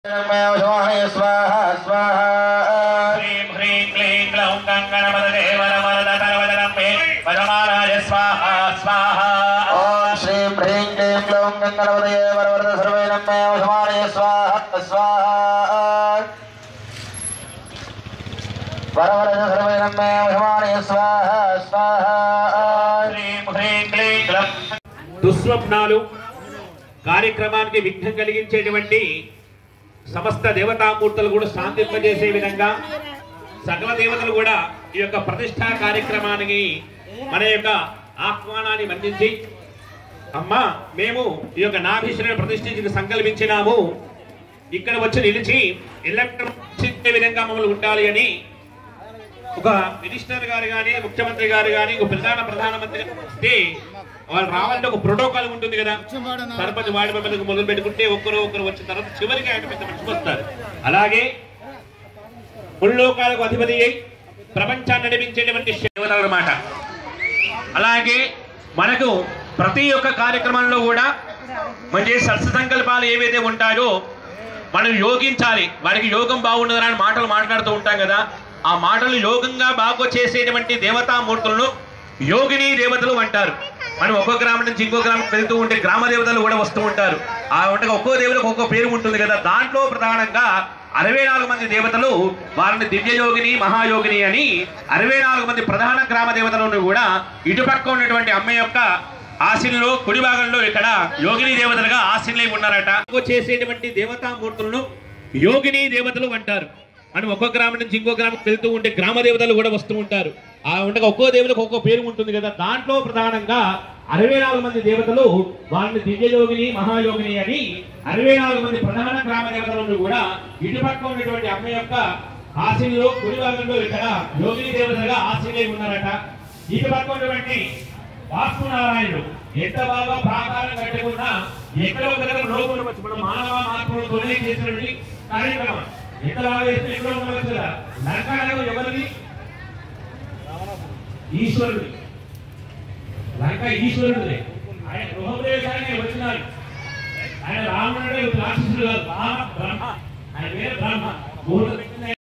स्वाहा स्वाहा ह्रीं ह्रीं क्लीं ग्लौं गङ्गणपदे वरवरद करवदनम्बे वरमाराय स्वाहा स्वाहा ॐ श्रीं ह्रीं क्लीं ग्लौं गङ्गणपतये वरवरद सर्वे नम्मे समानये स्वाहा स्वाहा वरवरद सर्वे नम्मे समानये स्वाहा स्वाहा ह्रीं ह्रीं क्लीं ग्लौं దుస్వప్నాలు కార్యక్రమానికి విఘ్నం కలిగించేటువంటి సమస్త దేవతామూర్తులు కూడా శాంతింపజేసే విధంగా సకల దేవతలు కూడా ఈ యొక్క ప్రతిష్టా కార్యక్రమానికి మన యొక్క ఆహ్వానాన్ని మన్నించి అమ్మా మేము ఈ యొక్క నాభీశ్వరుని ప్రతిష్ఠించి సంకల్పించినాము ఇక్కడ వచ్చి నిలిచి ఎల్లక్ట్రిక్ విధంగా మమ్మల్ని ఉండాలి అని ఒక మినిస్టర్ గారు కానీ ముఖ్యమంత్రి గారు కానీ ఒక ప్రధాన ప్రధానమంత్రి వస్తే వాళ్ళు రావాలంటే ఒక ప్రోటోకాల్ ఉంటుంది కదా సర్పంచ్ వార్డు మెంబర్లకు మొదలు పెట్టుకుంటే ఒక్కరు ఒక్కరు వచ్చిన తర్వాత చివరికి ఆయన పెద్ద మనిషి వస్తారు అలాగే ముల్లోకాలకు అధిపతి అయి ప్రపంచాన్ని నడిపించేటువంటి దేవతలు అన్నమాట అలాగే మనకు ప్రతి ఒక్క కార్యక్రమంలో కూడా మంచి సత్స సంకల్పాలు ఏవైతే ఉంటాయో మనం యోగించాలి వారికి యోగం బాగుండదని మాటలు మాట్లాడుతూ ఉంటాం కదా ఆ మాటలు యోగంగా బాగు చేసేటువంటి దేవతామూర్తులను యోగిని దేవతలు అంటారు మనం ఒక్కో గ్రామం నుంచి ఇంకో గ్రామం వెళ్తూ ఉంటే గ్రామ దేవతలు కూడా వస్తూ ఉంటారు ఆ ఉంటే ఒక్కో దేవులకు ఒక్కో పేరు ఉంటుంది కదా దాంట్లో ప్రధానంగా అరవై నాలుగు మంది దేవతలు వారిని దివ్యయోగిని మహాయోగిని అని అరవై నాలుగు మంది ప్రధాన గ్రామ దేవతలను కూడా ఇటుపక్క ఉన్నటువంటి అమ్మ యొక్క ఆశీనులో కుడి భాగంలో ఇక్కడ యోగిని దేవతలుగా ఆశీనులై ఉన్నారట చేసేటువంటి దేవతామూర్తులను యోగిని దేవతలు అంటారు మనం ఒక్కో గ్రామం నుంచి ఇంకో గ్రామం వెళ్తూ ఉంటే గ్రామ దేవతలు కూడా వస్తూ ఉంటారు ఆ ఉండగా ఒక్కో దేవులకు ఒక్కో పేరు ఉంటుంది కదా దాంట్లో ప్రధానంగా అరవై నాలుగు మంది దేవతలు వారిని దివ్యయోగిని మహాయోగిని అని అరవై నాలుగు మంది ప్రధాన గ్రామ దేవతలను కూడా ఇటుపక్క ఉన్నటువంటి అమ్మ యొక్క ఆశీనులో కుడి భాగంలో ఇక్కడ యోగిని దేవతలుగా ఆశీనులై ఉన్నారట ఇటుపక్క ఉన్నటువంటి వాస్తునారాయణుడు ఎంత బాగా ప్రాకారం కట్టుకున్నా ఎక్కడో దగ్గర లోపల వచ్చి మన మానవ మాత్రులతోనే చేసినటువంటి కార్యక్రమం ఎంత బాగా చేస్తే ఎక్కడో ఉండవచ్చు కదా లంకాలో ఎవరిది ఈశ్వరుడు లంక ఈశ్వరుడే ఆయన గృహప్రవేశానికి వచ్చినారు ఆయన రావణుడే రాక్షసుడు కాదు రామ బ్రహ్మ ఆయన పేరు బ్రహ్మ ముహూర్తం పెట్టింది